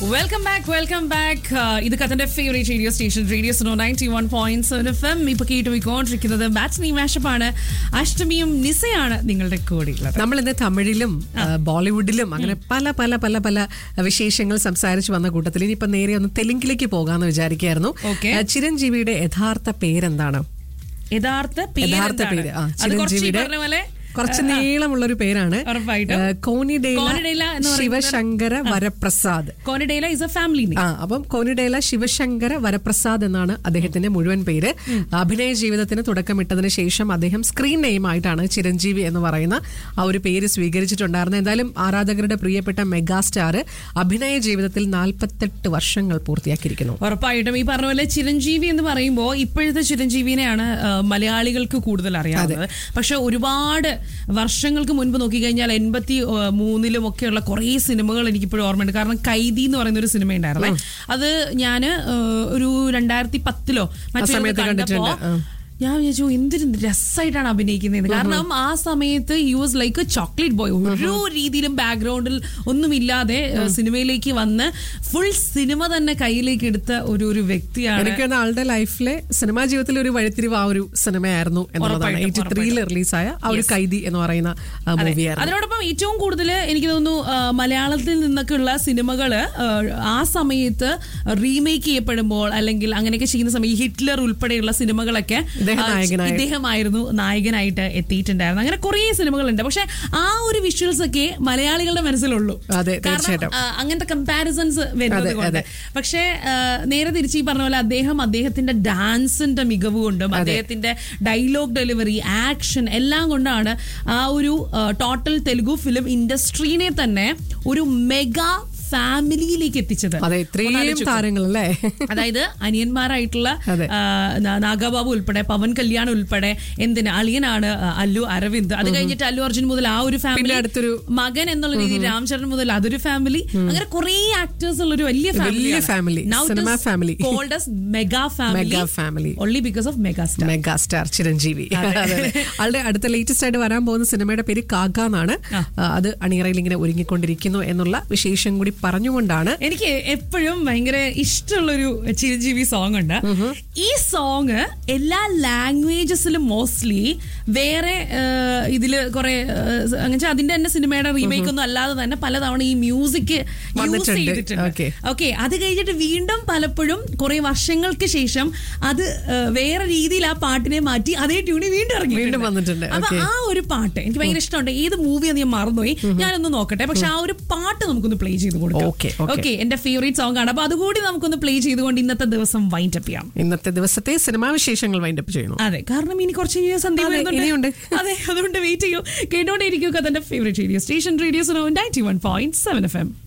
Welcome back welcome back ഇത് കഥന്റെ favourite radio station radio so ninety one point seven F M ഇപ്പൊ കേട്ട് പോയിക്കൊണ്ടിരിക്കുന്നത് ബാറ്റ്നി മാഷപ്പാണ് അഷ്ടമിയും നിസയാണ് നിങ്ങളുടെ കൂടെയുള്ളത് നമ്മൾ ഇന്ന് തമിഴിലും ആ, ബോളിവുഡിലും അങ്ങനെ പല പല പല പല വിശേഷങ്ങൾ സംസാരിച്ചു വന്ന കൂട്ടത്തിൽ ഇനിയിപ്പോ നേരെ ഒന്ന് തെലുങ്കിലേക്ക് പോകാന്ന് വിചാരിക്കായിരുന്നു Okay. ആ, ചിരഞ്ജീവിയുടെ യഥാർത്ഥ പേരെന്താണ് യഥാർത്ഥ യഥാർത്ഥ പേരെന്താണ്? പേര് ആ അത് കുറച്ച് ഈ ചിരഞ്ജീവിയുടെ പറഞ്ഞ പോലെ കുറച്ച് നീളമുള്ള ഒരു പേരാണ് ഉറപ്പായിട്ടും. ആ, കോനിഡേല കോനിഡേല എന്ന് പറയുന്നത് Sivasankara Varaprasad Konidela is a family ആ അപ്പം കോനിഡേല ശിവശങ്കര വരപ്രസാദ് എന്നാണ് അദ്ദേഹത്തിന്റെ മുഴുവൻ പേര് അഭിനയ ജീവിതത്തിന് തുടക്കമിട്ടതിന് ശേഷം അദ്ദേഹം സ്ക്രീൻ നെയിം ആയിട്ടാണ് ചിരഞ്ജീവി എന്ന് പറയുന്ന ആ ഒരു പേര് സ്വീകരിച്ചിട്ടുണ്ടായിരുന്നത് എന്തായാലും ആരാധകരുടെ പ്രിയപ്പെട്ട മെഗാസ്റ്റാർ അഭിനയ ജീവിതത്തിൽ നാൽപ്പത്തെട്ട് വർഷങ്ങൾ പൂർത്തിയാക്കിയിരിക്കുന്നു ഉറപ്പായിട്ടും ഈ പറഞ്ഞ പോലെ ചിരഞ്ജീവി എന്ന് പറയുമ്പോൾ ഇപ്പോഴത്തെ ചിരഞ്ജീവിനെയാണ് ആ, മലയാളികൾക്ക് കൂടുതൽ അറിയാവുന്നത് പക്ഷെ ഒരുപാട് വർഷങ്ങൾക്ക് മുൻപ് നോക്കിക്കഴിഞ്ഞാൽ എൺപത്തി ആ, മൂന്നിലും ഒക്കെയുള്ള കുറേ സിനിമകൾ എനിക്കിപ്പോഴും ഓർമ്മയുണ്ട് കാരണം കൈദി എന്ന് പറയുന്ന ഒരു സിനിമ ഉണ്ടായിരുന്നേ അത് ഞാൻ ഒരു രണ്ടായിരത്തി പത്തിലോ മറ്റോ സമയത്ത് കണ്ടപ്പോ കണ്ടിട്ടുണ്ട്. ആ. ഞാൻ വിചാരിച്ചു എന്തൊരു രസമായിട്ടാണ് അഭിനയിക്കുന്നത് കാരണം ആ സമയത്ത് you was like a chocolate boy ഓരോ രീതിയിലും ബാക്ക്ഗ്രൗണ്ടിൽ ഒന്നുമില്ലാതെ ഏഹ്, സിനിമയിലേക്ക് വന്ന് ഫുൾ സിനിമ തന്നെ കയ്യിലേക്ക് എടുത്ത ഒരു ഒരു വ്യക്തിയാണ് എനിക്ക് തോന്നുന്നു ആളുടെ ലൈഫിലെ സിനിമാ ജീവിതത്തിലെ ഒരു വഴിത്തിരിവ് ആ ഒരു സിനിമയായിരുന്നു എന്നുള്ളതാണ് ഉറപ്പായിട്ടും, എയ്റ്റി ത്രീയിൽ റിലീസായ ആ ഒരു കൈദി എന്ന് പറയുന്ന മൂവിയായിരുന്നു അതിനോടൊപ്പം ഏറ്റവും കൂടുതൽ എനിക്ക് തോന്നുന്നു ആ, മലയാളത്തിൽ നിന്നൊക്കെയുള്ള സിനിമകള് ആ, ആ സമയത്ത് റീമേക്ക് ചെയ്യപ്പെടുമ്പോൾ അല്ലെങ്കിൽ അങ്ങനെയൊക്കെ ചെയ്യുന്ന സമയം ഈ ഹിറ്റ്ലർ ഉൾപ്പെടെയുള്ള സിനിമകളൊക്കെ ഇദ്ദേഹം ആ, നായകനായി. ഇദ്ദേഹമായിരുന്നു നായകനായിട്ട് എത്തിയിട്ടുണ്ടായിരുന്നു അങ്ങനെ കുറേ സിനിമകളുണ്ട് പക്ഷെ ആ ഒരു വിഷ്വൽസ് ഒക്കെ മലയാളികളുടെ മനസ്സിലുള്ളൂ അതെ, കാരണം തീർച്ചയായിട്ടും. ആ, അങ്ങനത്തെ കമ്പാരിസൺസ് വരുന്നത് അതെ, കൊണ്ട് അതെ. പക്ഷേ ആ, നേരെ തിരിച്ച് ഈ പറഞ്ഞ പോലെ അദ്ദേഹം അദ്ദേഹത്തിന്റെ ഡാൻസിന്റെ മികവ് കൊണ്ടും അദ്ദേഹത്തിന്റെ ഡയലോഗ് ഡെലിവറി ആക്ഷൻ എല്ലാം കൊണ്ടാണ് ആ ഒരു ടോട്ടൽ തെലുഗു ഫിലിം ഇൻഡസ്ട്രീനെ തന്നെ ഒരു മെഗാ ഫാമിലിയിലേക്ക് എത്തിച്ചത് അതെ ഒന്ന് ഇത്രയും ആലോചിച്ച് താരങ്ങൾ അല്ലേ അതായത് അനിയന്മാരായിട്ടുള്ള അതെ. ആ, നാ- നാഗബാബു ഉൾപ്പെടെ പവൻ കല്യാൺ ഉൾപ്പെടെ എന്തിന് അളിയനാണ് ആ, അല്ലു അരവിന്ദ് അത് കഴിഞ്ഞിട്ട് അല്ലു അർജുൻ മുതൽ ആ ഒരു ഫാമിലി പിന്നെ അടുത്തൊരു മകൻ എന്നുള്ള രീതിയിൽ രാംചരൺ മുതൽ അതൊരു ഫാമിലി അങ്ങനെ കുറെ ആക്ടേഴ്സ് ഉള്ള ഒരു വലിയ വലിയ family. Cinema family. Mega family Mega family. Only because of mega star mega star Chiranjeevi അതെ, അതെ. ആളുടെ അടുത്ത ലേറ്റസ്റ്റ് ആയിട്ട് വരാൻ പോകുന്ന സിനിമയുടെ പേര് കാക്ക എന്നാണ് ആ, അത് അണിയറയിൽ ഇങ്ങനെ ഒരുങ്ങിക്കൊണ്ടിരിക്കുന്നു എന്നുള്ള വിശേഷം കൂടി പറഞ്ഞുകൊണ്ടാണ് എനിക്ക് എപ്പോഴും ഭയങ്കര ഇഷ്ടമുള്ളൊരു ചിരഞ്ജീവി സോങ് ഉണ്ട് ഈ സോങ് എല്ലാ ലാംഗ്വേജസിലും മോസ്റ്റ്ലി വേറെ ഏഹ്, ഇതില് കുറെ ഏഹ്, അങ്ങനെ അതിന്റെ തന്നെ സിനിമയുടെ റീമേക്ക് ഒന്നും അല്ലാതെ തന്നെ പലതവണ ഈ മ്യൂസിക് യൂസ് വന്നിട്ടുണ്ട്. ചെയ്തിട്ടുണ്ട് Okay. ഓക്കെ അത് കഴിഞ്ഞിട്ട് വീണ്ടും പലപ്പോഴും കുറെ വർഷങ്ങൾക്ക് ശേഷം അത് ഏഹ്, വേറെ രീതിയിൽ ആ പാട്ടിനെ മാറ്റി അതേ ട്യൂണി വീണ്ടും ഇറങ്ങി വീണ്ടും വന്നിട്ടുണ്ട്. അപ്പൊ Okay. ആ ഒരു പാട്ട് എനിക്ക് ഭയങ്കര ഇഷ്ടമുണ്ട് ഏത് മൂവിയാന്ന് ഞാൻ മറന്നുപോയി ഞാനൊന്ന് നോക്കട്ടെ പക്ഷെ ആ ഒരു പാട്ട് നമുക്കൊന്ന് പ്ലേ ചെയ്ത് കൊടുക്കാം Okay, okay. ഓക്കെ എന്റെ ഫേവറേറ്റ് സോങ് ആണ് അപ്പൊ അതുകൂടി നമുക്കൊന്ന് പ്ലേ ചെയ്തുകൊണ്ട് ഇന്നത്തെ ദിവസം വൈൻഡ് അപ്പ് ചെയ്യാം ഇന്നത്തെ ദിവസത്തെ സിനിമാ വിശേഷങ്ങൾ വൈൻഡപ്പ് ചെയ്യുന്നു അതെ കാരണം ഇനി കുറച്ച് കഴിഞ്ഞാൽ സന്ധ്യ അതെ, വരുന്നുണ്ട്. ഇനിയുണ്ട്. അതെ അതുകൊണ്ട് വെയിറ്റ് ചെയ്യൂ കേട്ടോണ്ടേ ഇരിക്കുക തന്റെ favourite radio station radio ninety one point seven F M